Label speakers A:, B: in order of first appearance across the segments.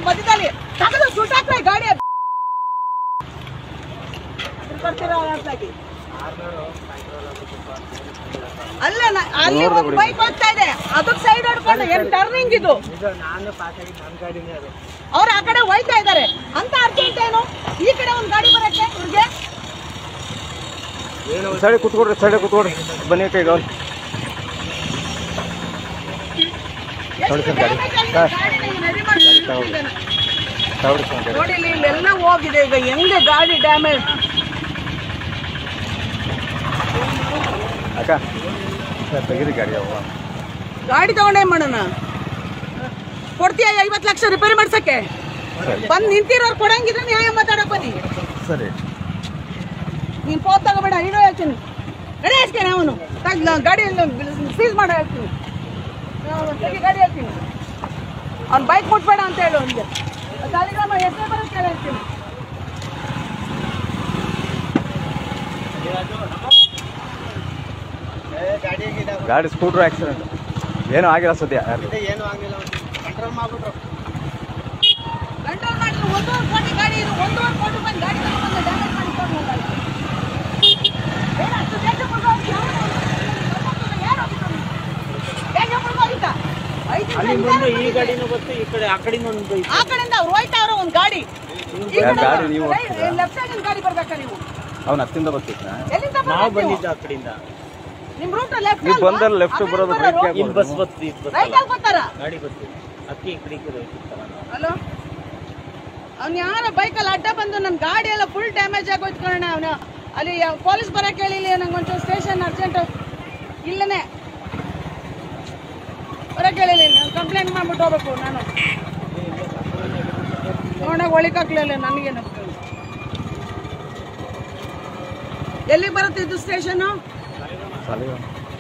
A: ಮಧ್ಯದಲ್ಲಿ ತಗದು ಸುಟ್ಟಾಕ್ರೆ ಗಾಡಿ ಬರ್ತೀರಾ ಅಷ್ಟಾಗಿ. ಅಲ್ಲ ನ- ಅಲ್ಲಿ ಒಂದು ಬೈಕ್ ಹೋಗ್ತಾ ಇದೆ ಅದಕ್ಕೆ ಸೈಡ್ ಹೊಡ್ಕೊಂಡು ಏನ್ ಟರ್ನಿಂಗ್ ಇದು
B: ನಾನು ಪಾಸ್ ಆಗಿದ್ದು ನನ್ನ ಗಾಡಿನೇ ಅದು
A: ಅವ್ರು ಆ ಕಡೆ ಹೋಯ್ತಾ ಇದ್ದಾರೆ ಅಂತ ಅರ್ಜೆಂಟ್ ಏನು ಈ ಕಡೆ ಒಂದು ಗಾಡಿ ಬರಕ್ಕೆ ಇವ್ರಿಗೆ
C: ಸೈಡ್ ಕೂತ್ಕೊಡ್ರಿ ಸೈಡ್ ಕೂತ್ಕೊಡ್ರಿ ಬನ್ನಿ ಕೈ ಗೌಲ್
A: ಎಷ್ಟು
C: ನೋಡಿ ಸರ್ ಗಾಡಿ.
A: damage ಆಗಿದೆ ಗಾಡಿನ ಇವ್ನು ready ಮಾಡಿ ಇಟ್ಟಿದ್ದಾನೆ. ನೋಡಿ ಇಲ್ಲಿ ಇಲ್ಲೆಲ್ಲ ಹೋಗಿದೆ ಈಗ ಹೆಂಗೆ ಗಾಡಿ ಡ್ಯಾಮೇಜ್
C: ಅಕ್ಕ ಸರ್ ತೆಗೀರಿ ಗಾಡಿ ಅವ
A: ಗಾಡಿ ತಗೊಂಡೇ ಮಾಡೋಣ ಕೊಡ್ತೀಯ ಐವತ್ತು ಲಕ್ಷ ರಿಪೇರಿ ಮಾಡ್ಸಕ್ಕೆ
C: ಸರಿ
A: ಬಂದ್ ನಿಂತಿರೋರು ಕೊಡಂಗಿದ್ರೆ ನ್ಯಾಯ ಮಾತಾಡಕ್ ಬನ್ನಿ
C: ಸರಿ
A: ನೀನ್ ಫೋನ್ ತಗೋಬೇಡ ಇಡೋ ಹೇಳ್ತೀನಿ ಗಾಡಿ ಹಾಕ್ತೇನೆ ಅವನು ತಗ್ಲ ಗಾಡಿ ಸೀಸ್ ಮಾಡೋ ಹೇಳ್ತೀನಿ ಅವ್ನು ತೆಗಿ ಗಾಡಿ ಹೇಳ್ತೀನಿ ಅವ್ನು ಬೈಕ್ ಮುಟ್ಬೇಡ ಅಂತ ಹೇಳು ಅವನಿಗೆ ಸಾಲಿಗ್ರಾಮ ಎಷ್ಟೇ ಬರುತ್ತೆ ಹೇಳು ಹೇಳ್ತೀನಿ
B: ಗಾಡಿ
C: ಗಾಡಿ ಸ್ಕೂಟ್ರ್ ಆಕ್ಸಿಡೆಂಟ್ ಏನೂ ಆಗಿಲ್ಲ ಸದ್ಯ ಯಾರು
B: ಏನು ಆಗಿಲ್ಲ ಕಂಟ್ರೋಲ್ ಮಾಡ್ಬಿಟ್ರು
A: ಕಂಟ್ರೋಲ್ ಮಾಡಿ ಒಂದೂವರೆ ಕೋಟಿ ಗಾಡಿ ಇದು ಒಂದೂವರೆ ಕೋಟಿ ರೂಪಾಯಿ ಗಾಡಿ ತಗೊಂಡ್ಬಂದು ಡ್ಯಾಮೇಜ್ ಮಾಡಿ ತಗೊಂಡ್ಬಂದ. ಏನ್ ಅಷ್ಟು ದೇಶ ಮುಳ್ಗೋಗಿ ಯಾರು ಯಾರು ಹೋಗಿದ್ದು ನೀನು? ದೇಶ ಮುಳ್ಗೋಗಿದ್ದ? ಐದು ನಿಮಿಷ
B: ಅಲ್ಲಿ ಬಂದು ಈ
A: ನಿಧಾನ
B: ಗಾಡಿನೂ ಗೊತ್ತು ಈ ಕಡೆ ಆ ಕಡೆನೂ ಒಂದು ಬೈಕ್
A: ಆ ಕಡೆಯಿಂದ ಅವ್ರು ಹೋಯ್ತಾ ಅವ್ರ ಒಂದು ಗಾಡಿ ಈ
C: ಯಾವ
A: ಕಡೆ
C: ಗಾಡಿ ನೀವು ಓಡ್ಸ್ತೀರಾ?
A: ಲೆಫ್ಟ್ ಸೈಡ್ ಗಾಡಿ ಬರ್ಬೇಕಾ ನೀವು
C: ಅವ್ನು ಹತ್ತಿಂದ ಬರ್ತಿದ್ನ
A: ಎಲ್ಲಿಂದ
B: ನಾವು
A: ಬರ್ಬೇಕು ನೀವು?
B: ಬಂದಿದ್ದು ಆ ಕಡೆಯಿಂದ
A: ನಿಮ್ ರೂಟ್ ಲೆಫ್ಟ್
C: ನೀವು ಬಂದಲ್ಲಿ ಲೆಫ್ಟ್ ಬರೋದು ಬ್ರೇಕ್ ಯಾಕೆ
B: ಇಲ್ಲಿ ಬಸ್ ಬತ್ತು ಇದು
A: ರೈಟ್
B: ಬತ್ತಲ್ಲ
A: ಅಲ್ಲಿ ಬರ್ತಾರ
B: ಗಾಡಿ ಬತ್ತು ಅದಕ್ಕೆ ಈ ಕಡೆ ಈ ಕಡೆ ಹೋಗ್ತಿತ್ತಲ್ಲ ನಾವು.
A: ಹಲೋ ಅವ್ನು ಯಾರ ಬೈಕಲ್ಲಿ ಅಡ್ಡ ಬಂದು ನನ್ನ ಗಾಡಿ ಎಲ್ಲ ಫುಲ್ ಡ್ಯಾಮೇಜ್ ಆಗೋಯ್ತು ಕಣ ಅವನು ಅಲ್ಲಿ ಪೊಲೀಸ್ ಬರಕ್ಕೆ ಹೇಳಿಲ್ಲ ನಂಗೆ ಒಂಚೂರು ಸ್ಟೇಷನ್ ಅರ್ಜೆಂಟ್ ಇಲ್ಲನೇ ಬರಕ್ಕೆ ಹೇಳಿಲ್ಲ ನಾನು ಕಂಪ್ಲೇಂಟ್ ಮಾಡ್ಬಿಟ್ಟು ಹೋಗ್ಬೇಕು ನಾನು ನೋಡಕ್ ಒಳಿಕಾಗ್ಲಿಲ್ಲ ನನಗೇನು ಎಲ್ಲಿಗೆ ಬರುತ್ತೆ ಇದು ಸ್ಟೇಷನು
C: ಸಾಲಿಗ್ರಾಮ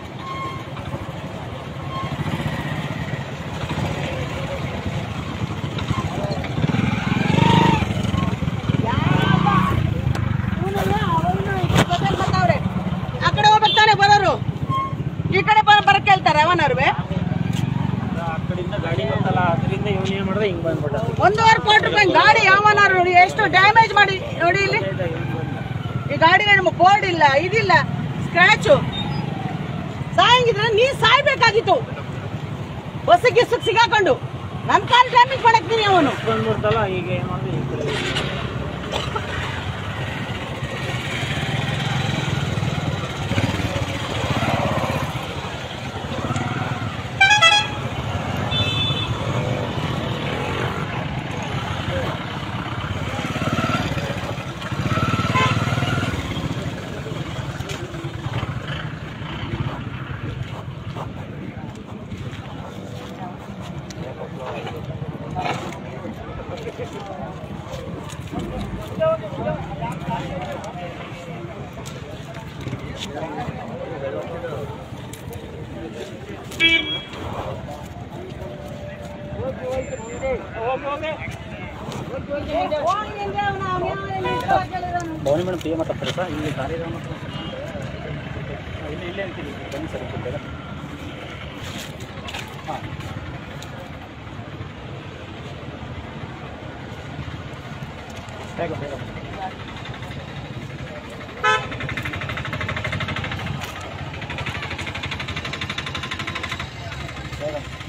A: ಆ ಕಡೆ ಹೋಗ್ಬೇಕಾರೆ ಬರೋರು ಈ ಕಡೆ ಬರ ಬರಕ್ಕೆ ಹೇಳ್ತಾರೆ ಅವನರ್ವೆ
B: ಆ ಕಡೆಯಿಂದ ಗಾಡಿ ಬಂತಲ್ಲ ಅದರಿಂದ ಇವನು ಏನು ಮಾಡಿದ್ರೆ ಹಿಂಗೆ ಬಂದ್ಬಿಟ್ಟ
A: ಒಂದೂವರೆ ಕೋಟಿ ರೂಪಾಯಿ ಗಾಡಿ ಯಾವನಾರು ನೋಡಿ ಎಷ್ಟು ಡ್ಯಾಮೇಜ್ ಮಾಡಿ ನೋಡಿ ಇಲ್ಲಿ ಈ ಗಾಡಿ ನಮ್ಮ ಬೋರ್ಡ್ ಇಲ್ಲ ಇದಿಲ್ಲ ಸ್ಕ್ರಾಚು ಸಾಯಂಗಿದ್ರೆ ನೀ ಸಾಯ್ಬೇಕಾಗಿತ್ತು ಬಸ್ಸಿಗೆ ಗಿಸ್ಸಿಗೆ ಸಿಗಾಕೊಂಡು ನನ್ನ ಕಾರ್ ಡ್ಯಾಮೇಜ್ ಮಾಡಕ್ತೀನಿ ಅವನು
B: ಬಂದ್ಬಿಡ್ತಲ್ಲ ಈಗ ಏನು ಮಾಡಿದ್ರೆ ಈ ಕಡೆ ಭವನಿ ಮೇಡಮ್ ಪಿ ಎಮ್ ಮಾತಾಡ್ತಾರೆ ಸರ್ ಇಲ್ಲಿ ಕಾರ್ಯಕ್ರಮ ಇಲ್ಲಿ ಇಲ್ಲೇ ಅಂತೀನಿ ಬನ್ನಿ ಸರ್ ಇಲ್ಲಿ ಬೇಗ ಹಾಂ ಬೇಗ ಬೇಗ ಬೇಗ